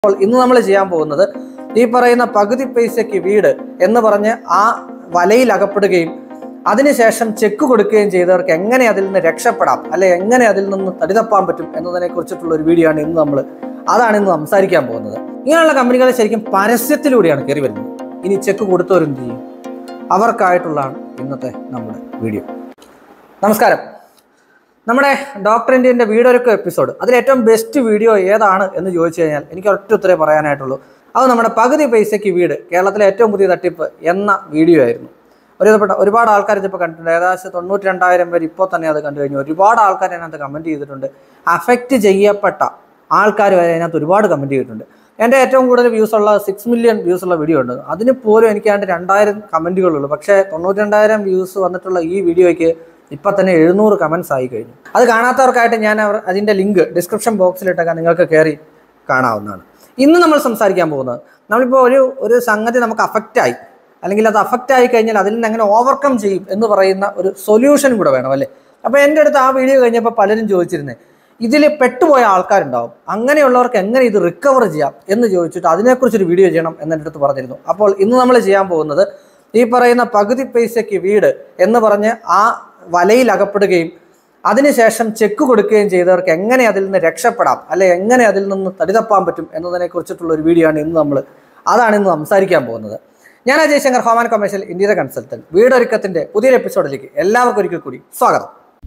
അപ്പോൾ ഇന്ന് നമ്മൾ ചെയ്യാൻ പോകുന്നത് ഈ പറയുന്ന പകുതി പൈസയ്ക്ക് വീട് എന്ന് പറഞ്ഞ് ആ വലയിൽ അകപ്പെടുകയും അതിനുശേഷം ചെക്ക് കൊടുക്കുകയും ചെയ്തവർക്ക് എങ്ങനെ അതിൽ നിന്ന് രക്ഷപ്പെടാം അല്ലെ എങ്ങനെ അതിൽ നിന്ന് തടിതപ്പാൻ പറ്റും എന്നതിനെ കുറിച്ചിട്ടുള്ള ഒരു വീഡിയോ ആണ് ഇന്ന് നമ്മൾ അതാണ് ഇന്ന് സംസാരിക്കാൻ പോകുന്നത് ഇങ്ങനെയുള്ള കമ്പനികൾ ശരിക്കും പരസ്യത്തിലൂടെയാണ് കയറി വരുന്നത് ഇനി ചെക്ക് കൊടുത്തവരെന്ത് ചെയ്യും അവർക്കായിട്ടുള്ളതാണ് ഇന്നത്തെ നമ്മുടെ വീഡിയോ നമസ്കാരം നമ്മുടെ ഡോക്ടർ ഇന്ത്യൻ്റെ വീടൊരുക്ക എപ്പിസോഡ് അതിൽ ഏറ്റവും ബെസ്റ്റ് വീഡിയോ ഏതാണ് എന്ന് ചോദിച്ചു കഴിഞ്ഞാൽ എനിക്ക് ഒറ്റ ഉത്തരേ പറയാനായിട്ടുള്ളൂ അത് നമ്മുടെ പകുതി പൈസയ്ക്ക് വീട് കേരളത്തിലെ ഏറ്റവും പുതിയ തട്ടിപ്പ് എന്ന വീഡിയോ ആയിരുന്നു ഒരുവിധപ്പെട്ട ഒരുപാട് ആൾക്കാർ ഇതിപ്പോൾ കണ്ടിട്ടുണ്ട് ഏകദേശം തൊണ്ണൂറ്റി രണ്ടായിരം പേര് ഇപ്പോൾ തന്നെ അത് കണ്ടു കഴിഞ്ഞു ഒരുപാട് ആൾക്കാർ അതിനകത്ത് കമൻറ്റ് ചെയ്തിട്ടുണ്ട് അഫക്റ്റ് ചെയ്യപ്പെട്ട ആൾക്കാർ വരെ അതിനകത്ത് ഒരുപാട് കമൻറ്റ് ചെയ്തിട്ടുണ്ട് എൻ്റെ ഏറ്റവും കൂടുതൽ വ്യൂസ് ഉള്ള സിക്സ് മില്യൺ വ്യൂസ് ഉള്ള വീഡിയോ ഉണ്ട് അതിന് പോലും എനിക്ക് ആണ്ട് രണ്ടായിരം കമൻറ്റുകളുള്ളൂ പക്ഷേ തൊണ്ണൂറ്റി രണ്ടായിരം വ്യൂസ് വന്നിട്ടുള്ള ഈ വീഡിയോയ്ക്ക് ഇപ്പം തന്നെ എഴുന്നൂറ് കമൻസ് ആയി കഴിഞ്ഞു അത് കാണാത്തവർക്കായിട്ട് ഞാൻ അവർ അതിൻ്റെ ലിങ്ക് ഡിസ്ക്രിപ്ഷൻ ബോക്സിലിട്ടൊക്കെ നിങ്ങൾക്ക് കയറി കാണാവുന്നതാണ് ഇന്ന് നമ്മൾ സംസാരിക്കാൻ പോകുന്നത് നമ്മളിപ്പോൾ ഒരു ഒരു സംഗതി നമുക്ക് അഫക്റ്റായി അല്ലെങ്കിൽ അത് അഫക്റ്റ് ആയി കഴിഞ്ഞാൽ അതിൽ നിന്ന് എങ്ങനെ ഓവർകം ചെയ്യും എന്ന് പറയുന്ന ഒരു സൊല്യൂഷൻ കൂടെ വേണം അല്ലേ അപ്പോൾ എൻ്റെ അടുത്ത് ആ വീഡിയോ കഴിഞ്ഞപ്പോൾ പലരും ചോദിച്ചിരുന്നേ ഇതിൽ പെട്ടുപോയ ആൾക്കാരുണ്ടാവും അങ്ങനെയുള്ളവർക്ക് എങ്ങനെ ഇത് റിക്കവർ ചെയ്യാം എന്ന് ചോദിച്ചിട്ട് അതിനെക്കുറിച്ചൊരു വീഡിയോ ചെയ്യണം എന്ന് എൻ്റെ അടുത്ത് പറഞ്ഞിരുന്നു അപ്പോൾ ഇന്ന് നമ്മൾ ചെയ്യാൻ പോകുന്നത് ഈ പറയുന്ന പകുതി പൈസയ്ക്ക് വീട് എന്ന് പറഞ്ഞ് ആ വലയിൽ അകപ്പെടുകയും അതിനുശേഷം ചെക്ക് കൊടുക്കുകയും ചെയ്തവർക്ക് എങ്ങനെ അതിൽ നിന്ന് രക്ഷപ്പെടാം അല്ലെ എങ്ങനെ അതിൽ നിന്ന് തടിതപ്പാൻ പറ്റും എന്നതിനെ കുറിച്ചിട്ടുള്ള ഒരു വീഡിയോ ആണ് ഇന്ന് നമ്മൾ അതാണ് ഇന്ന് സംസാരിക്കാൻ പോകുന്നത് ഞാൻ അജയ് ശങ്കർ ഹോമാൻ കൊമേഴ്ഷ്യൽ ഇന്ത്യയുടെ കൺസൾട്ടന്റ് വീടൊരുക്കത്തിന്റെ പുതിയൊരു എപ്പിസോഡിലേക്ക് എല്ലാവർക്കും ഒരിക്കൽ കൂടി സ്വാഗതം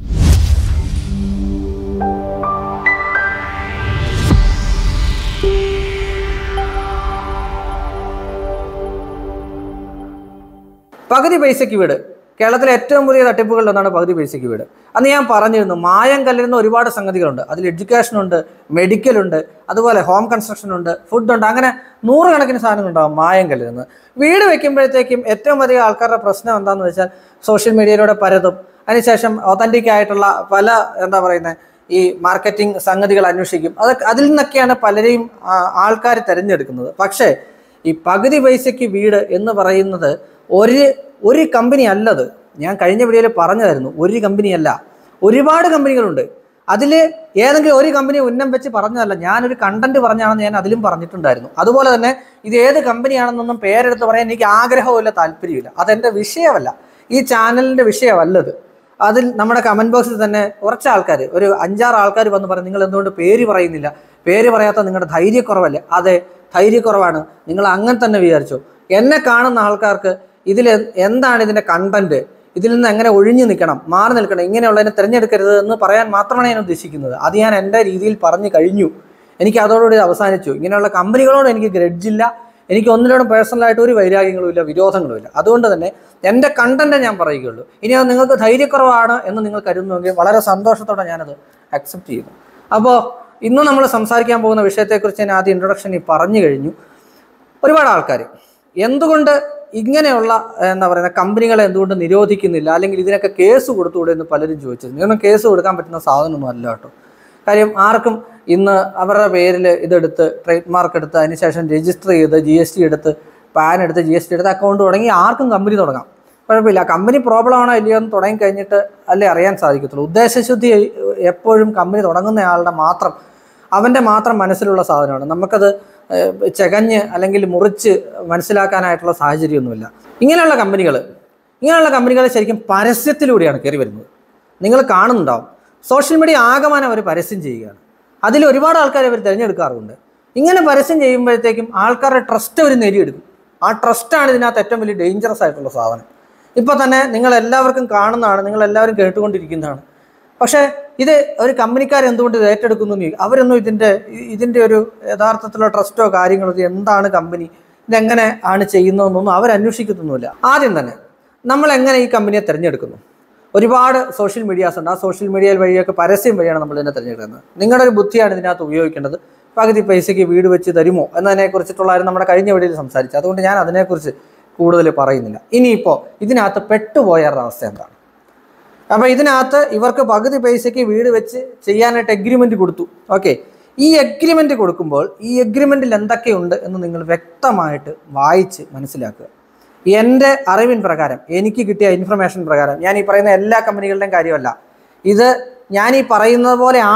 പകുതി പൈസയ്ക്ക് വീട് കേരളത്തിലെ ഏറ്റവും പുതിയ തട്ടിപ്പുകളിൽ ഒന്നാണ് പകുതി പൈസയ്ക്ക് വീട് അന്ന് ഞാൻ പറഞ്ഞിരുന്നു മായം കല്ലിരുന്ന ഒരുപാട് സംഗതികളുണ്ട് അതിൽ എഡ്യൂക്കേഷൻ ഉണ്ട് മെഡിക്കൽ ഉണ്ട് അതുപോലെ ഹോം കൺസ്ട്രക്ഷൻ ഉണ്ട് ഫുഡ് ഉണ്ട് അങ്ങനെ നൂറുകണക്കിന് സാധനങ്ങളുണ്ടാവും മായം കല്ലിരുന്ന് വീട് വെക്കുമ്പോഴത്തേക്കും ഏറ്റവും അധികം ആൾക്കാരുടെ പ്രശ്നം എന്താണെന്ന് വെച്ചാൽ സോഷ്യൽ മീഡിയയിലൂടെ പരതും അതിനുശേഷം ഒതൻറ്റിക് ആയിട്ടുള്ള പല എന്താ പറയുന്നത് ഈ മാർക്കറ്റിംഗ് സംഗതികൾ അന്വേഷിക്കും അത് അതിൽ നിന്നൊക്കെയാണ് പലരെയും ആൾക്കാർ തിരഞ്ഞെടുക്കുന്നത് പക്ഷേ ഈ പകുതി പൈസയ്ക്ക് വീട് എന്ന് പറയുന്നത് ഒരു ഒരു കമ്പനി അല്ലത് ഞാൻ കഴിഞ്ഞ വീഡിയോയിൽ പറഞ്ഞതായിരുന്നു ഒരു കമ്പനിയല്ല ഒരുപാട് കമ്പനികളുണ്ട് അതിൽ ഏതെങ്കിലും ഒരു കമ്പനി ഉന്നം വെച്ച് പറഞ്ഞതല്ല ഞാനൊരു കണ്ടന്റ് പറഞ്ഞാണെന്ന് ഞാൻ അതിലും പറഞ്ഞിട്ടുണ്ടായിരുന്നു അതുപോലെ തന്നെ ഇത് ഏത് കമ്പനിയാണെന്നൊന്നും പേരെടുത്ത് പറയാൻ എനിക്ക് ആഗ്രഹമില്ല താല്പര്യമില്ല അതെൻ്റെ വിഷയമല്ല ഈ ചാനലിൻ്റെ വിഷയമല്ലത് അതിൽ നമ്മുടെ കമന്റ് ബോക്സിൽ തന്നെ കുറച്ച് ആൾക്കാർ ഒരു അഞ്ചാറ് ആൾക്കാർ വന്ന് പറയും നിങ്ങൾ എന്തുകൊണ്ട് പേര് പറയുന്നില്ല പേര് പറയാത്ത നിങ്ങളുടെ ധൈര്യക്കുറവല്ലേ അതെ ധൈര്യക്കുറവാണ് നിങ്ങൾ അങ്ങനെ തന്നെ വിചാരിച്ചു എന്നെ കാണുന്ന ആൾക്കാർക്ക് ഇതിൽ എന്താണ് ഇതിൻ്റെ കണ്ടന്റ് ഇതിൽ നിന്ന് എങ്ങനെ ഒഴിഞ്ഞു നിൽക്കണം മാറി നിൽക്കണം ഇങ്ങനെയുള്ളതിനെ തിരഞ്ഞെടുക്കരുത് എന്ന് പറയാൻ മാത്രമാണ് ഞാൻ ഉദ്ദേശിക്കുന്നത് അത് ഞാൻ എൻ്റെ രീതിയിൽ പറഞ്ഞു കഴിഞ്ഞു എനിക്ക് അതോടുകൂടി അവസാനിച്ചു ഇങ്ങനെയുള്ള കമ്പനികളോട് എനിക്ക് ഗ്രഡ്ജില്ല എനിക്ക് ഒന്നിനോടും പേഴ്സണലായിട്ട് ഒരു വൈരാഗ്യങ്ങളും ഇല്ല വിരോധങ്ങളും ഇല്ല അതുകൊണ്ട് തന്നെ എൻ്റെ കണ്ടന്റ് ഞാൻ പറയുകയുള്ളൂ ഇനി അത് നിങ്ങൾക്ക് ധൈര്യക്കുറവാണ് എന്ന് നിങ്ങൾ കരുതുന്നുവെങ്കിൽ വളരെ സന്തോഷത്തോടെ ഞാനത് അക്സെപ്റ്റ് ചെയ്യുന്നു അപ്പോൾ ഇന്ന് നമ്മൾ സംസാരിക്കാൻ പോകുന്ന വിഷയത്തെക്കുറിച്ച് ഞാൻ ആദ്യം ഇൻട്രൊഡക്ഷനിൽ പറഞ്ഞു കഴിഞ്ഞു ഒരുപാട് ആൾക്കാർ എന്തുകൊണ്ട് ഇങ്ങനെയുള്ള എന്താ പറയുക കമ്പനികളെ എന്തുകൊണ്ട് നിരോധിക്കുന്നില്ല അല്ലെങ്കിൽ ഇതിനൊക്കെ കേസ് കൊടുത്തുകൂടെ എന്ന് പലരും ചോദിച്ചിരുന്നു ഇതൊന്നും കേസ് കൊടുക്കാൻ പറ്റുന്ന സാധനമൊന്നും അല്ല കേട്ടോ കാര്യം ആർക്കും ഇന്ന് അവരുടെ പേരിൽ ഇതെടുത്ത് ട്രേഡ് മാർക്ക് എടുത്ത് അതിനുശേഷം രജിസ്റ്റർ ചെയ്ത് ജി എസ് ടി എടുത്ത് പാൻ എടുത്ത് ജി എസ് ടി എടുത്ത് അക്കൗണ്ട് തുടങ്ങി ആർക്കും കമ്പനി തുടങ്ങാം കുഴപ്പമില്ല കമ്പനി പ്രോബ്ലം ആണോ ഇല്ലയോ എന്ന് തുടങ്ങി കഴിഞ്ഞിട്ട് അല്ലേ അറിയാൻ സാധിക്കത്തുള്ളൂ ഉദ്ദേശശുദ്ധി എപ്പോഴും കമ്പനി തുടങ്ങുന്നയാളുടെ മാത്രം അവൻ്റെ മാത്രം മനസ്സിലുള്ള സാധനമാണ് നമുക്കത് ഏഹ്, ചെകഞ്ഞ് അല്ലെങ്കിൽ മുറിച്ച് മനസ്സിലാക്കാനായിട്ടുള്ള സാഹചര്യമൊന്നുമില്ല ഇങ്ങനെയുള്ള കമ്പനികൾ ഇങ്ങനെയുള്ള കമ്പനികൾ ശരിക്കും പരസ്യത്തിലൂടെയാണ് കയറി വരുന്നത് നിങ്ങൾ കാണുന്നുണ്ടാവും സോഷ്യൽ മീഡിയ ആകമാനം അവർ പരസ്യം ചെയ്യുകയാണ് അതിൽ ഒരുപാട് ആൾക്കാർ അവർ തിരഞ്ഞെടുക്കാറുണ്ട് ഇങ്ങനെ പരസ്യം ചെയ്യുമ്പോഴത്തേക്കും ആൾക്കാരുടെ ട്രസ്റ്റ് അവർ നേടിയെടുക്കും ആ ട്രസ്റ്റാണ് ഇതിനകത്ത് ഏറ്റവും വലിയ ഡേഞ്ചറസ് ആയിട്ടുള്ള സാധനം ഇപ്പോൾ തന്നെ നിങ്ങൾ എല്ലാവർക്കും കാണുന്നതാണ് നിങ്ങൾ എല്ലാവരും കേട്ടുകൊണ്ടിരിക്കുന്നതാണ് പക്ഷേ ഇത് ഒരു കമ്പനിക്കാർ എന്തുകൊണ്ട് ഇത് ഏറ്റെടുക്കുന്നു എന്ന് ചോദിക്കും. അവരൊന്നും ഇതിൻ്റെ ഇ- ഇതിൻ്റെ ഒരു യഥാർത്ഥത്തിലുള്ള ട്രസ്റ്റോ കാര്യങ്ങളോ ഇത് എന്താണ് കമ്പനി ഇതെങ്ങനെ ആണ് ചെയ്യുന്നതെന്നൊന്നും അവർ അന്വേഷിക്കുന്നൊന്നുമില്ല ആദ്യം തന്നെ നമ്മൾ എങ്ങനെ ഈ കമ്പനിയെ തിരഞ്ഞെടുക്കുന്നു ഒരുപാട് സോഷ്യൽ മീഡിയാസ് ഉണ്ട് ആ സോഷ്യൽ മീഡിയ വഴിയൊക്കെ പരസ്യം വഴിയാണ് നമ്മൾ ഇതിനെ തിരഞ്ഞെടുക്കുന്നത് നിങ്ങളുടെ ഒരു ബുദ്ധിയാണ് ഇതിനകത്ത് ഉപയോഗിക്കേണ്ടത് പകുതി പൈസയ്ക്ക് വീട് വെച്ച് തരുമോ എന്നതിനെ കുറിച്ചിട്ടുള്ളായിരുന്നു നമ്മുടെ കഴിഞ്ഞ വീഡിയോയിൽ സംസാരിച്ചത് അതുകൊണ്ട് ഞാൻ അതിനെക്കുറിച്ച് കൂടുതൽ പറയുന്നില്ല ഇനിയിപ്പോൾ ഇതിനകത്ത് പെട്ടുപോയവരുടെ അവസ്ഥ എന്താണ് അപ്പോൾ ഇതിനകത്ത് ഇവർക്ക് പകുതി പൈസയ്ക്ക് വീട് വെച്ച് ചെയ്യാനായിട്ട് എഗ്രിമെന്റ് കൊടുത്തു ഓക്കെ ഈ എഗ്രിമെന്റ് കൊടുക്കുമ്പോൾ ഈ എഗ്രിമെന്റിൽ എന്തൊക്കെയുണ്ട് എന്ന് നിങ്ങൾ വ്യക്തമായിട്ട് വായിച്ച് മനസ്സിലാക്കുക എൻ്റെ അറിവിൻ പ്രകാരം എനിക്ക് കിട്ടിയ ഇൻഫർമേഷൻ പ്രകാരം ഞാൻ ഈ പറയുന്ന എല്ലാ കമ്പനികളുടെയും കാര്യമല്ല ഇത് ഞാൻ ഈ പറയുന്നത് പോലെയാണ്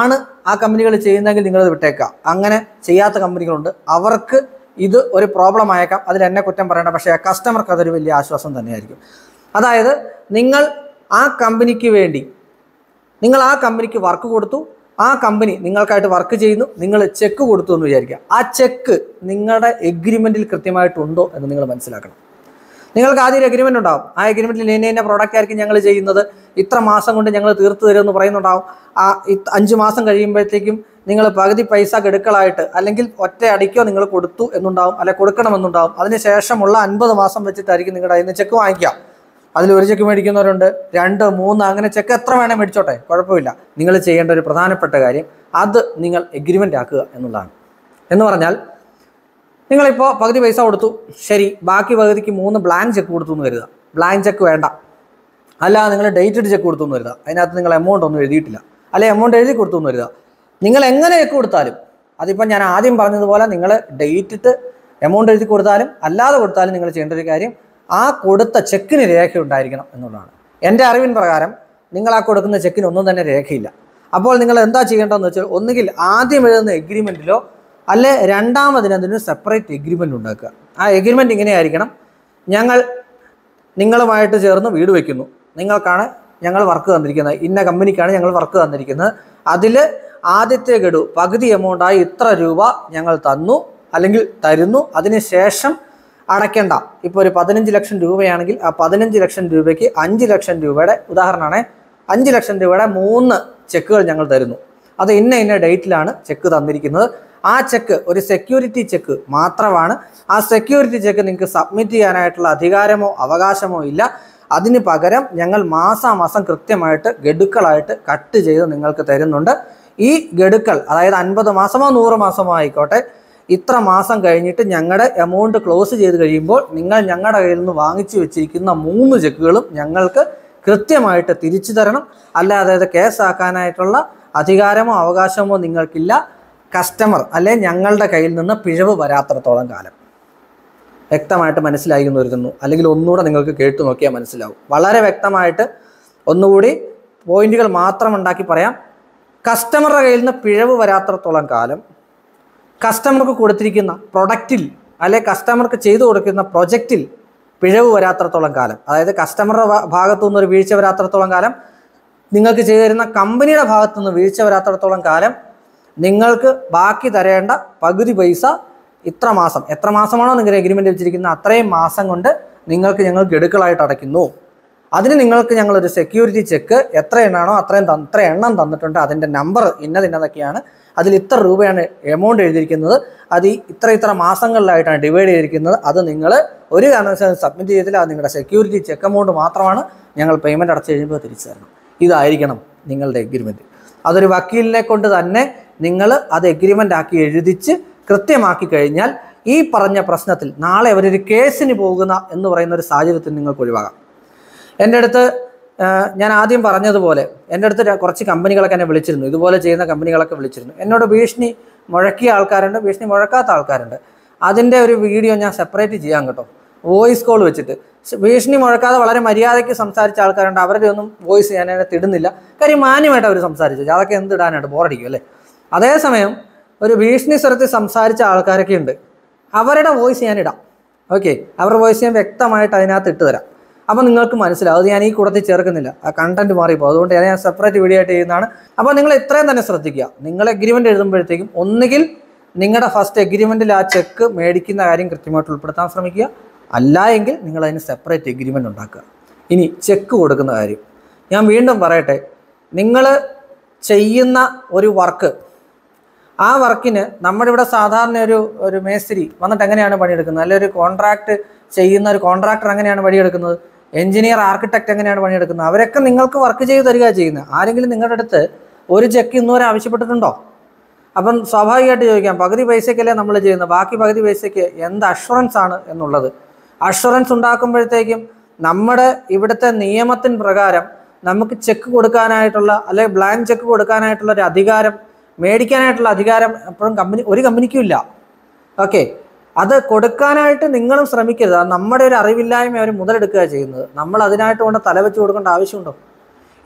ആ കമ്പനികൾ ചെയ്യുന്നെങ്കിൽ നിങ്ങളത് വിട്ടേക്കാം അങ്ങനെ ചെയ്യാത്ത കമ്പനികളുണ്ട് അവർക്ക് ഇത് ഒരു പ്രോബ്ലം ആയേക്കാം അതിൽ എന്നെ കുറ്റം പറയേണ്ട പക്ഷേ കസ്റ്റമർക്ക് അതൊരു വലിയ ആശ്വാസം തന്നെയായിരിക്കും അതായത് നിങ്ങൾ ആ കമ്പനിക്ക് വേണ്ടി നിങ്ങൾ ആ കമ്പനിക്ക് വർക്ക് കൊടുത്തു ആ കമ്പനി നിങ്ങൾക്കായിട്ട് വർക്ക് ചെയ്യുന്നു നിങ്ങൾ ചെക്ക് കൊടുത്തു എന്ന് വിചാരിക്കുക ആ ചെക്ക് നിങ്ങളുടെ എഗ്രിമെൻറ്റിൽ കൃത്യമായിട്ടുണ്ടോ എന്ന് നിങ്ങൾ മനസ്സിലാക്കണം നിങ്ങൾക്ക് ആദ്യം ഒരു എഗ്രിമെൻ്റ് ഉണ്ടാവും ആ എഗ്രിമെൻറ്റിൽ ഇന്ന ഇന്ന പ്രോഡക്റ്റ് ആയിരിക്കും ഞങ്ങൾ ചെയ്യുന്നത് ഇത്ര മാസം കൊണ്ട് ഞങ്ങൾ തീർത്ത് തരുമെന്ന് പറയുന്നുണ്ടാവും ആ ഇത് അഞ്ച് മാസം കഴിയുമ്പോഴത്തേക്കും നിങ്ങൾ പകുതി പൈസ ഗഡുക്കളായിട്ട് അല്ലെങ്കിൽ ഒറ്റ അടിക്കോ നിങ്ങൾ കൊടുത്തു എന്നുണ്ടാവും അല്ലെ കൊടുക്കണമെന്നുണ്ടാവും അതിനുശേഷമുള്ള അൻപത് മാസം വെച്ചിട്ടായിരിക്കും നിങ്ങളുടെ കയ്യിൽ നിന്ന് ചെക്ക് വാങ്ങിക്കുക അതിൽ ഒരു ചെക്ക് മേടിക്കുന്നവരുണ്ട് രണ്ട് മൂന്ന് അങ്ങനെ ചെക്ക് എത്ര വേണേൽ മേടിച്ചോട്ടെ കുഴപ്പമില്ല നിങ്ങൾ ചെയ്യേണ്ട ഒരു പ്രധാനപ്പെട്ട കാര്യം അത് നിങ്ങൾ എഗ്രിമെൻ്റ് ആക്കുക എന്നുള്ളതാണ് എന്ന് പറഞ്ഞാൽ നിങ്ങളിപ്പോൾ പകുതി പൈസ കൊടുത്തു ശരി ബാക്കി പകുതിക്ക് മൂന്ന് ബ്ലാങ്ക് ചെക്ക് കൊടുത്തു എന്ന് കരുതുക ബ്ലാങ്ക് ചെക്ക് വേണ്ട അല്ലാതെ നിങ്ങൾ ഡേറ്റഡ് ചെക്ക് കൊടുത്തു എന്ന് കരുതുക അതിനകത്ത് നിങ്ങൾ എമൗണ്ട് ഒന്നും എഴുതിയിട്ടില്ല അല്ലെ എമൗണ്ട് എഴുതി കൊടുത്തു എന്ന് കരുതുക നിങ്ങൾ എങ്ങനെ ചെക്ക് കൊടുത്താലും അതിപ്പോൾ ഞാൻ ആദ്യം പറഞ്ഞതുപോലെ നിങ്ങൾ ഡേറ്റിട്ട് എമൗണ്ട് എഴുതി കൊടുത്താലും അല്ലാതെ കൊടുത്താലും നിങ്ങൾ ചെയ്യേണ്ട ഒരു കാര്യം ആ കൊടുത്ത ചെക്കിന് രേഖ ഉണ്ടായിരിക്കണം എന്നുള്ളതാണ് എൻ്റെ അറിവിൻ പ്രകാരം നിങ്ങൾ ആ കൊടുക്കുന്ന ചെക്കിന് ഒന്നും തന്നെ രേഖയില്ല അപ്പോൾ നിങ്ങൾ എന്താ ചെയ്യേണ്ടതെന്ന് വെച്ചാൽ ഒന്നുകിൽ ആദ്യം എഴുതുന്ന എഗ്രിമെൻറ്റിലോ അല്ലെ രണ്ടാമതിന് അതിന് സെപ്പറേറ്റ് എഗ്രിമെൻ്റ് ഉണ്ടാക്കുക ആ എഗ്രിമെൻ്റ് ഇങ്ങനെയായിരിക്കണം ഞങ്ങൾ നിങ്ങളുമായിട്ട് ചേർന്ന് വീട് വയ്ക്കുന്നു നിങ്ങൾക്കാണ് ഞങ്ങൾ വർക്ക് തന്നിരിക്കുന്നത് ഇന്ന കമ്പനിക്കാണ് ഞങ്ങൾ വർക്ക് തന്നിരിക്കുന്നത് അതിൽ ആദ്യത്തെ ഗഡു പകുതി എമൗണ്ടായി ഇത്ര രൂപ ഞങ്ങൾ തന്നു അല്ലെങ്കിൽ തരുന്നു അതിനുശേഷം അടയ്ക്കേണ്ട ഇപ്പോൾ ഒരു പതിനഞ്ച് ലക്ഷം രൂപയാണെങ്കിൽ ആ പതിനഞ്ച് ലക്ഷം രൂപയ്ക്ക് അഞ്ച് ലക്ഷം രൂപയുടെ ഉദാഹരണമാണ് അഞ്ച് ലക്ഷം രൂപയുടെ മൂന്ന് ചെക്കുകൾ ഞങ്ങൾ തരുന്നു അത് ഇന്ന ഇന്ന ഡേറ്റിലാണ് ചെക്ക് തന്നിരിക്കുന്നത് ആ ചെക്ക് ഒരു സെക്യൂരിറ്റി ചെക്ക് മാത്രമാണ് ആ സെക്യൂരിറ്റി ചെക്ക് നിങ്ങൾക്ക് സബ്മിറ്റ് ചെയ്യാനായിട്ടുള്ള അധികാരമോ അവകാശമോ ഇല്ല അതിന് പകരം ഞങ്ങൾ മാസാമാസം കൃത്യമായിട്ട് ഗഡുക്കളായിട്ട് കട്ട് ചെയ്ത് നിങ്ങൾക്ക് തരുന്നുണ്ട് ഈ ഗഡുക്കൾ അതായത് അൻപത് മാസമോ നൂറ് മാസമോ ആയിക്കോട്ടെ ഇത്ര മാസം കഴിഞ്ഞിട്ട് ഞങ്ങളുടെ എമൗണ്ട് ക്ലോസ് ചെയ്ത് കഴിയുമ്പോൾ നിങ്ങൾ ഞങ്ങളുടെ കയ്യിൽ നിന്ന് വാങ്ങിച്ചു വെച്ചിരിക്കുന്ന മൂന്ന് ചെക്കുകളും ഞങ്ങൾക്ക് കൃത്യമായിട്ട് തിരിച്ചു തരണം അല്ലാതെ അത് കേസാക്കാനായിട്ടുള്ള അധികാരമോ അവകാശമോ നിങ്ങൾക്കില്ല കസ്റ്റമർ അല്ലെ ഞങ്ങളുടെ കയ്യിൽ നിന്ന് പിഴവ് വരാത്രത്തോളം കാലം വ്യക്തമായിട്ട് മനസ്സിലായി എന്ന് കരുതുന്നു അല്ലെങ്കിൽ ഒന്നുകൂടെ നിങ്ങൾക്ക് കേട്ടു നോക്കിയാൽ മനസ്സിലാവും വളരെ വ്യക്തമായിട്ട് ഒന്നുകൂടി പോയിന്റുകൾ മാത്രം ഉണ്ടാക്കി പറയാം കസ്റ്റമറുടെ കയ്യിൽ നിന്ന് പിഴവ് വരാത്രത്തോളം കാലം കസ്റ്റമർക്ക് കൊടുത്തിരിക്കുന്ന പ്രൊഡക്റ്റിൽ അല്ലെ കസ്റ്റമർക്ക് ചെയ്തു കൊടുക്കുന്ന പ്രൊജക്റ്റിൽ പിഴവ് വരാത്രത്തോളം കാലം അതായത് കസ്റ്റമറുടെ ഭാ- ഭാഗത്തു നിന്ന് ഒരു വീഴ്ച വരാത്രത്തോളം കാലം നിങ്ങൾക്ക് ചെയ്തു തരുന്ന കമ്പനിയുടെ ഭാഗത്തു നിന്ന് വീഴ്ച വരാത്രത്തോളം കാലം നിങ്ങൾക്ക് ബാക്കി തരേണ്ട പകുതി പൈസ ഇത്ര മാസം എത്ര മാസമാണോ നിങ്ങൾ എഗ്രിമെൻ്റ് വെച്ചിരിക്കുന്നത് അത്രയും മാസം കൊണ്ട് നിങ്ങൾക്ക് ഞങ്ങൾ ഗഡുക്കളായിട്ട് അടയ്ക്കുന്നു അതിന് നിങ്ങൾക്ക് ഞങ്ങളൊരു സെക്യൂരിറ്റി ചെക്ക് എത്ര എണ്ണാണോ അത്രയും തന്ന്- ഇത്ര എണ്ണം തന്നിട്ടുണ്ട് അതിൻ്റെ നമ്പർ ഇന്നത് ഇന്നതൊക്കെയാണ് അതിൽ ഇത്ര രൂപയാണ് എമൗണ്ട് എഴുതിയിരിക്കുന്നത് അത് ഈ ഇത്ര ഇത്ര മാസങ്ങളിലായിട്ടാണ് ഡിവൈഡ് ചെയ്തിരിക്കുന്നത് അത് നിങ്ങൾ ഒരു കാരണവശാലും സബ്മിറ്റ് ചെയ്തില്ല അത് നിങ്ങളുടെ സെക്യൂരിറ്റി ചെക്ക് എമൗണ്ട് മാത്രമാണ് ഞങ്ങൾ പേയ്മെൻറ്റ് അടച്ചു കഴിയുമ്പോൾ തിരിച്ചു തരണം ഇതായിരിക്കണം നിങ്ങളുടെ എഗ്രിമെൻറ്റ് അതൊരു വക്കീലിനെ കൊണ്ട് തന്നെ നിങ്ങൾ അത് എഗ്രിമെൻ്റ് ആക്കി എഴുതിച്ച് കൃത്യമാക്കി കഴിഞ്ഞാൽ ഈ പറഞ്ഞ പ്രശ്നത്തിൽ നാളെ അവരൊരു കേസിന് പോകുന്ന എന്ന് പറയുന്ന ഒരു സാഹചര്യത്തിൽ നിങ്ങൾക്ക് ഒഴിവാകാം എൻ്റെ അടുത്ത് ആ, ഞാൻ ആദ്യം പറഞ്ഞതുപോലെ എൻ്റെ അടുത്ത് ര- കുറച്ച് കമ്പനികളൊക്കെ എന്നെ വിളിച്ചിരുന്നു ഇതുപോലെ ചെയ്യുന്ന കമ്പനികളൊക്കെ വിളിച്ചിരുന്നു എന്നോട് ഭീഷണി മുഴക്കിയ ആൾക്കാരുണ്ട് ഭീഷണി മുഴക്കാത്ത ആൾക്കാരുണ്ട് അതിൻ്റെ ഒരു വീഡിയോ ഞാൻ സെപ്പറേറ്റ് ചെയ്യാം കേട്ടോ വോയിസ് കോൾ വെച്ചിട്ട് ശ- ഭീഷണി മുഴക്കാതെ വളരെ മര്യാദയ്ക്ക് സംസാരിച്ച ആൾക്കാരുണ്ട് അവരുടെ ഒന്നും വോയിസ് ഞാൻ അതിനകത്ത് ഇടുന്നില്ല കാര്യം മാന്യമായിട്ട് അവർ സംസാരിച്ചു അതൊക്കെ എന്ത് ഇടാനായിട്ട് ബോറടിക്കും അല്ലേ അതേസമയം ഒരു ഭീഷണി സ്വരത്തിൽ സംസാരിച്ച ആൾക്കാരൊക്കെ ഉണ്ട് അവരുടെ വോയിസ് ഞാൻ ഇടാം ഓക്കെ അവരുടെ വോയിസ് ഞാൻ വ്യക്തമായിട്ട് അതിനകത്ത് ഇട്ട് തരാം അപ്പോൾ നിങ്ങൾക്ക് മനസ്സിലാവും അത് ഞാൻ ഈ കൂട്ടത്തിൽ ചേർക്കുന്നില്ല ആ കണ്ടന്റ് മാറിപ്പോൾ അതുകൊണ്ട് ഞാൻ സെപ്പറേറ്റ് വീഡിയോ ആയിട്ട് ചെയ്യുന്നതാണ് അപ്പോൾ നിങ്ങൾ ഇത്രയും തന്നെ ശ്രദ്ധിക്കുക നിങ്ങൾ എഗ്രിമെൻ്റ് എഴുതുമ്പോഴത്തേക്കും ഒന്നുകിൽ നിങ്ങളുടെ ഫസ്റ്റ് എഗ്രിമെൻറ്റിൽ ആ ചെക്ക് മേടിക്കുന്ന കാര്യം കൃത്യമായിട്ട് ഉൾപ്പെടുത്താൻ ശ്രമിക്കുക അല്ല എങ്കിൽ നിങ്ങൾ അതിന് സെപ്പറേറ്റ് എഗ്രിമെൻ്റ് ഉണ്ടാക്കുക ഇനി ചെക്ക് കൊടുക്കുന്ന കാര്യം ഞാൻ വീണ്ടും പറയട്ടെ നിങ്ങൾ ചെയ്യുന്ന ഒരു വർക്ക് ആ വർക്കിന് നമ്മുടെ ഇവിടെ സാധാരണ ഒരു ഒരു മേസ്തിരി വന്നിട്ട് എങ്ങനെയാണ് പണിയെടുക്കുന്നത് അല്ലെങ്കിൽ ഒരു കോൺട്രാക്ട് ചെയ്യുന്ന ഒരു കോൺട്രാക്ടർ എങ്ങനെയാണ് പണിയെടുക്കുന്നത് എഞ്ചിനീയർ ആർക്കിടെക്ട് എങ്ങനെയാണ് പണിയെടുക്കുന്നത് അവരൊക്കെ നിങ്ങൾക്ക് വർക്ക് ചെയ്ത് തരിക ചെയ്യുന്നത് ആരെങ്കിലും നിങ്ങളുടെ അടുത്ത് ഒരു ചെക്ക് ഇന്നുവരെ ആവശ്യപ്പെട്ടിട്ടുണ്ടോ അപ്പം സ്വാഭാവികമായിട്ട് ചോദിക്കാം പകുതി പൈസയ്ക്കല്ലേ നമ്മൾ ചെയ്യുന്നത് ബാക്കി പകുതി പൈസയ്ക്ക് എന്ത് അഷുറൻസ് ആണ് എന്നുള്ളത് അഷുറൻസ് ഉണ്ടാക്കുമ്പോഴത്തേക്കും നമ്മുടെ ഇവിടുത്തെ നിയമത്തിന് പ്രകാരം നമുക്ക് ചെക്ക് കൊടുക്കാനായിട്ടുള്ള അല്ലെങ്കിൽ ബ്ലാങ്ക് ചെക്ക് കൊടുക്കാനായിട്ടുള്ള ഒരു അധികാരം മേടിക്കാനായിട്ടുള്ള അധികാരം എപ്പോഴും കമ്പനി ഒരു കമ്പനിക്കും ഇല്ല ഓക്കെ അത് കൊടുക്കാനായിട്ട് നിങ്ങളും ശ്രമിക്കരുത് അത് നമ്മുടെ ഒരു അറിവില്ലായ്മ അവർ മുതലെടുക്കുക ചെയ്യുന്നത് നമ്മൾ അതിനായിട്ട് കൊണ്ട് തലവെച്ച് കൊടുക്കേണ്ട ആവശ്യമുണ്ടോ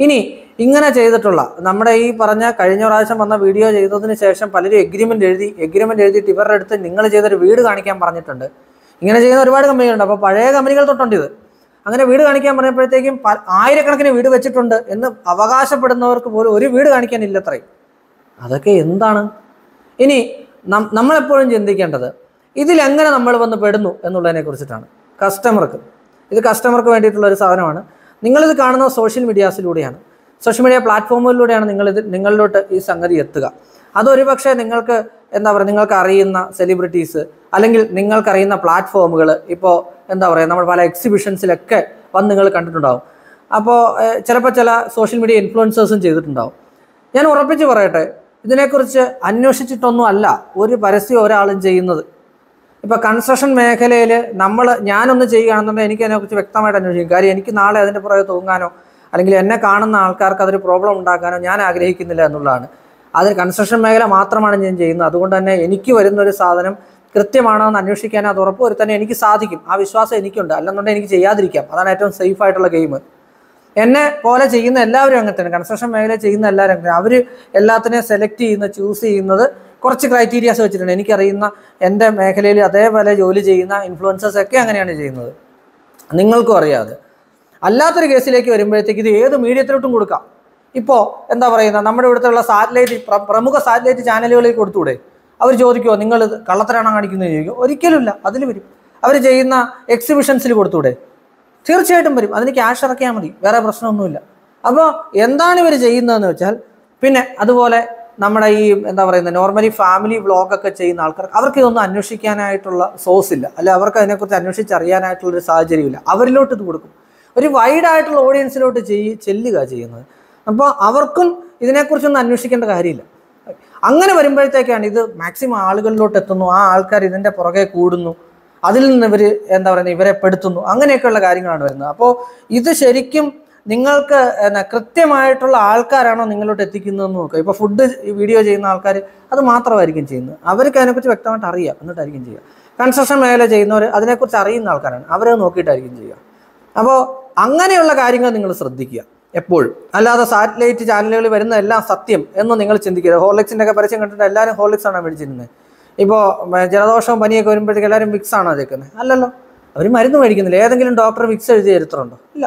ഇനി ഇങ്ങനെ ചെയ്തിട്ടുള്ള നമ്മുടെ ഈ പറഞ്ഞ കഴിഞ്ഞ പ്രാവശ്യം വന്ന വീഡിയോ ചെയ്തതിന് ശേഷം പലരും എഗ്രിമെന്റ് എഴുതി എഗ്രിമെന്റ് എഴുതിയിട്ട് ഇവരുടെ അടുത്ത് നിങ്ങൾ ചെയ്തൊരു വീട് കാണിക്കാൻ പറഞ്ഞിട്ടുണ്ട് ഇങ്ങനെ ചെയ്യുന്ന ഒരുപാട് കമ്പനികളുണ്ട് അപ്പോൾ പഴയ കമ്പനികൾ തൊട്ടുണ്ട് ഇത് അങ്ങനെ വീട് കാണിക്കാൻ പറഞ്ഞപ്പോഴത്തേക്കും പ- ആയിരക്കണക്കിന് വീട് വെച്ചിട്ടുണ്ട് എന്ന് അവകാശപ്പെടുന്നവർക്ക് പോലും ഒരു വീട് കാണിക്കാനില്ല അത്രയും അതൊക്കെ എന്താണ് ഇനി നം- നമ്മളെപ്പോഴും ചിന്തിക്കേണ്ടത് ഇതിലെങ്ങനെ നമ്മൾ വന്ന് പെടുന്നു എന്നുള്ളതിനെ കുറിച്ചിട്ടാണ് കസ്റ്റമർക്ക് ഇത് കസ്റ്റമർക്ക് വേണ്ടിയിട്ടുള്ള ഒരു സാധനമാണ് നിങ്ങളിത് കാണുന്നത് സോഷ്യൽ മീഡിയാസിലൂടെയാണ് സോഷ്യൽ മീഡിയ പ്ലാറ്റ്ഫോമുകളിലൂടെയാണ് നിങ്ങളിത് നിങ്ങളിലോട്ട് ഈ സംഗതി എത്തുക അതൊരു പക്ഷേ നിങ്ങൾക്ക് എന്താ പറയുക നിങ്ങൾക്ക് അറിയുന്ന സെലിബ്രിറ്റീസ് അല്ലെങ്കിൽ നിങ്ങൾക്കറിയുന്ന പ്ലാറ്റ്ഫോമുകൾ ഇപ്പോൾ എന്താ പറയുക നമ്മൾ പല എക്സിബിഷൻസിലൊക്കെ വന്ന് നിങ്ങൾ കണ്ടിട്ടുണ്ടാവും അപ്പോൾ ചിലപ്പോൾ ചില സോഷ്യൽ മീഡിയ ഇൻഫ്ലുവൻസേഴ്സും ചെയ്തിട്ടുണ്ടാവും ഞാൻ ഉറപ്പിച്ച് പറയട്ടെ ഇതിനെക്കുറിച്ച് അന്വേഷിച്ചിട്ടൊന്നും അല്ല ഒരു പരസ്യം ഒരാളും ചെയ്യുന്നത് ഇപ്പോൾ കൺസ്ട്രക്ഷൻ മേഖലയിൽ നമ്മൾ ഞാനൊന്ന് ചെയ്യുകയാണെന്നുണ്ടെങ്കിൽ എനിക്ക് അതിനെക്കുറിച്ച് വ്യക്തമായിട്ട് അന്വേഷിക്കും കാര്യം എനിക്ക് നാളെ അതിൻ്റെ പുറകെ തൂങ്ങാനോ അല്ലെങ്കിൽ എന്നെ കാണുന്ന ആൾക്കാർക്ക് അതൊരു പ്രോബ്ലം ഉണ്ടാക്കാനോ ഞാൻ ആഗ്രഹിക്കുന്നില്ല എന്നുള്ളതാണ് അത് കൺസ്ട്രക്ഷൻ മേഖല മാത്രമാണ് ഞാൻ ചെയ്യുന്നത് അതുകൊണ്ട് തന്നെ എനിക്ക് വരുന്ന ഒരു സാധനം കൃത്യമാണോ എന്ന് അന്വേഷിക്കാൻ അത് ഉറപ്പ് വരുത്താൻ എനിക്ക് സാധിക്കും ആ വിശ്വാസം എനിക്കുണ്ട് അല്ലെന്നുണ്ടെങ്കിൽ എനിക്ക് ചെയ്യാതിരിക്കാം അതാണ് ഏറ്റവും സേഫ് ആയിട്ടുള്ള ഗെയിം എന്നെ പോലെ ചെയ്യുന്ന എല്ലാവരും അങ്ങനെ തന്നെ കൺസ്ട്രക്ഷൻ മേഖല ചെയ്യുന്ന എല്ലാവരും അങ്ങനെ അവർ എല്ലാത്തിനെയും സെലക്ട് ചെയ്യുന്ന ചൂസ് ചെയ്യുന്നത് കുറച്ച് ക്രൈറ്റീരിയാസ് വെച്ചിട്ടുണ്ട് എനിക്കറിയുന്ന എൻ്റെ മേഖലയിൽ അതേപോലെ ജോലി ചെയ്യുന്ന ഇൻഫ്ലുവൻസേഴ്സ് ഒക്കെ അങ്ങനെയാണ് ചെയ്യുന്നത് നിങ്ങൾക്കും അറിയാതെ അല്ലാത്തൊരു കേസിലേക്ക് വരുമ്പോഴത്തേക്ക് ഇത് ഏത് മീഡിയത്തിലോട്ടും കൊടുക്കാം ഇപ്പോൾ എന്താ പറയുന്നത് നമ്മുടെ ഇവിടുത്തെ ഉള്ള സാറ്റലൈറ്റ് പ്ര- പ്രമുഖ സാറ്റലൈറ്റ് ചാനലുകളിൽ കൊടുത്തൂടെ അവർ ചോദിക്കുമോ നിങ്ങൾ ഇത് കള്ളത്തരാണോ കാണിക്കുന്നത് ചോദിക്കും ഒരിക്കലുമില്ല അതിൽ വരും അവർ ചെയ്യുന്ന എക്സിബിഷൻസിൽ കൊടുത്തൂടെ തീർച്ചയായിട്ടും വരും അതിന് ക്യാഷ് ഇറക്കിയാൽ മതി വേറെ പ്രശ്നമൊന്നുമില്ല അപ്പോൾ എന്താണ് ഇവർ ചെയ്യുന്നതെന്ന് വെച്ചാൽ പിന്നെ അതുപോലെ നമ്മുടെ ഈ എന്താ പറയുന്നത് നോർമലി ഫാമിലി വ്ളോഗൊക്കെ ചെയ്യുന്ന ആൾക്കാർ അവർക്ക് ഇതൊന്നും അന്വേഷിക്കാനായിട്ടുള്ള സോഴ്സ് ഇല്ല അല്ലെ അവർക്ക് അതിനെക്കുറിച്ച് അന്വേഷിച്ചറിയാനായിട്ടുള്ള ഒരു സാഹചര്യമില്ല അവരിലോട്ട് ഇത് കൊടുക്കും ഒരു വൈഡ് ആയിട്ടുള്ള ഓഡിയൻസിലോട്ട് ചെയ്യ ചെല്ലുക ചെയ്യുന്നത് അപ്പോൾ അവർക്കും ഇതിനെക്കുറിച്ചൊന്നും അന്വേഷിക്കേണ്ട കാര്യമില്ല അങ്ങനെ വരുമ്പോഴത്തേക്കാണ് ഇത് മാക്സിമം ആളുകളിലോട്ട് എത്തുന്നു ആ ആൾക്കാർ ഇതിൻ്റെ പുറകെ കൂടുന്നു അതിൽ നിന്ന് ഇവർ എന്താ പറയുന്നത് ഇവരെ പെടുത്തുന്നു അങ്ങനെയൊക്കെയുള്ള കാര്യങ്ങളാണ് വരുന്നത് അപ്പോൾ ഇത് ശരിക്കും നിങ്ങൾക്ക് എന്നാ കൃത്യമായിട്ടുള്ള ആൾക്കാരാണോ നിങ്ങളോട്ട് എത്തിക്കുന്നതെന്ന് നോക്കുക ഇപ്പോൾ ഫുഡ് വീഡിയോ ചെയ്യുന്ന ആൾക്കാർ അത് മാത്രമായിരിക്കും ചെയ്യുന്നത് അവർക്ക് അതിനെക്കുറിച്ച് വ്യക്തമായിട്ട് അറിയാം എന്നിട്ടായിരിക്കും ചെയ്യുക കൺസ്ട്രക്ഷൻ മേഖല ചെയ്യുന്നവർ അതിനെക്കുറിച്ച് അറിയുന്ന ആൾക്കാരാണ് അവരെ നോക്കിയിട്ടായിരിക്കും ചെയ്യുക അപ്പോൾ അങ്ങനെയുള്ള കാര്യങ്ങൾ നിങ്ങൾ ശ്രദ്ധിക്കുക എപ്പോഴും അല്ലാതെ സാറ്റലൈറ്റ് ചാനലുകളിൽ വരുന്ന എല്ലാം സത്യം എന്ന് നിങ്ങൾ ചിന്തിക്കരുത് ഹോർലിക്സിൻ്റെ ഒക്കെ പരസ്യം കണ്ടിട്ട് എല്ലാവരും ഹോർലിക്സ് ആണ് മേടിച്ചിരുന്നത് ഇപ്പോൾ ജലദോഷവും പനിയൊക്കെ വരുമ്പോഴത്തേക്ക് എല്ലാവരും വിക്സ് ആണോ തേക്കുന്നത് അല്ലല്ലോ അവർ മരുന്ന് മേടിക്കുന്നില്ല ഏതെങ്കിലും ഡോക്ടർ വിക്സ് എഴുതി ചരിത്രമുണ്ടോ ഇല്ല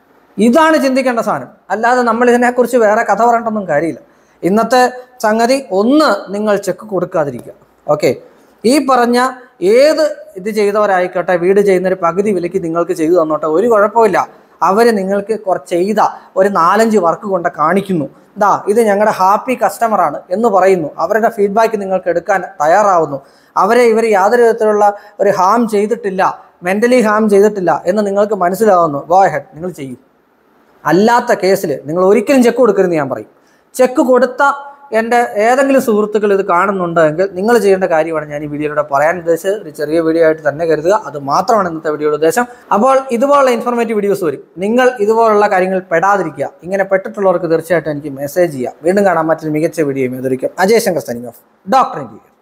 ഇതാണ് ചിന്തിക്കേണ്ട സാധനം അല്ലാതെ നമ്മൾ ഇതിനെക്കുറിച്ച് വേറെ കഥ പറഞ്ഞിട്ടൊന്നും കാര്യമില്ല ഇന്നത്തെ സംഗതി ഒന്ന് നിങ്ങൾ ചെക്ക് കൊടുക്കാതിരിക്കുക ഓക്കെ ഈ പറഞ്ഞ ഏത് ഇത് ചെയ്തവരായിക്കോട്ടെ വീട് ചെയ്യുന്നൊരു പകുതി വിലയ്ക്ക് നിങ്ങൾക്ക് ചെയ്തു തന്നോട്ടെ ഒരു കുഴപ്പമില്ല അവർ നിങ്ങൾക്ക് കുറച്ച് ചെയ്ത ഒരു നാലഞ്ച് വർക്ക് കൊണ്ട് കാണിക്കുന്നു ദാ ഇത് ഞങ്ങളുടെ ഹാപ്പി കസ്റ്റമറാണ് എന്ന് പറയുന്നു അവരുടെ ഫീഡ്ബാക്ക് നിങ്ങൾക്ക് എടുക്കാൻ തയ്യാറാവുന്നു അവരെ ഇവർ യാതൊരു വിധത്തിലുള്ള ഒരു ഹാം ചെയ്തിട്ടില്ല മെൻ്റലി ഹാം ചെയ്തിട്ടില്ല എന്ന് നിങ്ങൾക്ക് മനസ്സിലാവുന്നു ഗോ ഹെഡ് നിങ്ങൾ ചെയ്യും അല്ലാത്ത കേസിൽ നിങ്ങൾ ഒരിക്കലും ചെക്ക് കൊടുക്കരുതെന്ന് ഞാൻ പറയും ചെക്ക് കൊടുത്ത എൻ്റെ ഏതെങ്കിലും സുഹൃത്തുക്കൾ ഇത് കാണുന്നുണ്ടെങ്കിൽ നിങ്ങൾ ചെയ്യേണ്ട കാര്യമാണ് ഞാൻ ഈ വീഡിയോയിലൂടെ പറയാൻ ഉദ്ദേശിച്ചത് ഒരു ചെറിയ വീഡിയോ ആയിട്ട് തന്നെ കരുതുക അത് മാത്രമാണ് ഇന്നത്തെ വീഡിയോയുടെ ഉദ്ദേശം അപ്പോൾ ഇതുപോലുള്ള ഇൻഫോർമേറ്റീവ് വീഡിയോസ് വരും നിങ്ങൾ ഇതുപോലുള്ള കാര്യങ്ങൾ പെടാതിരിക്കുക ഇങ്ങനെ പെട്ടിട്ടുള്ളവർക്ക് തീർച്ചയായിട്ടും എനിക്ക് മെസ്സേജ് ചെയ്യാം വീണ്ടും കാണാൻ മറ്റൊരു മികച്ച വീഡിയോയും എതിരിക്കും Ajay Shankar signing off doctor India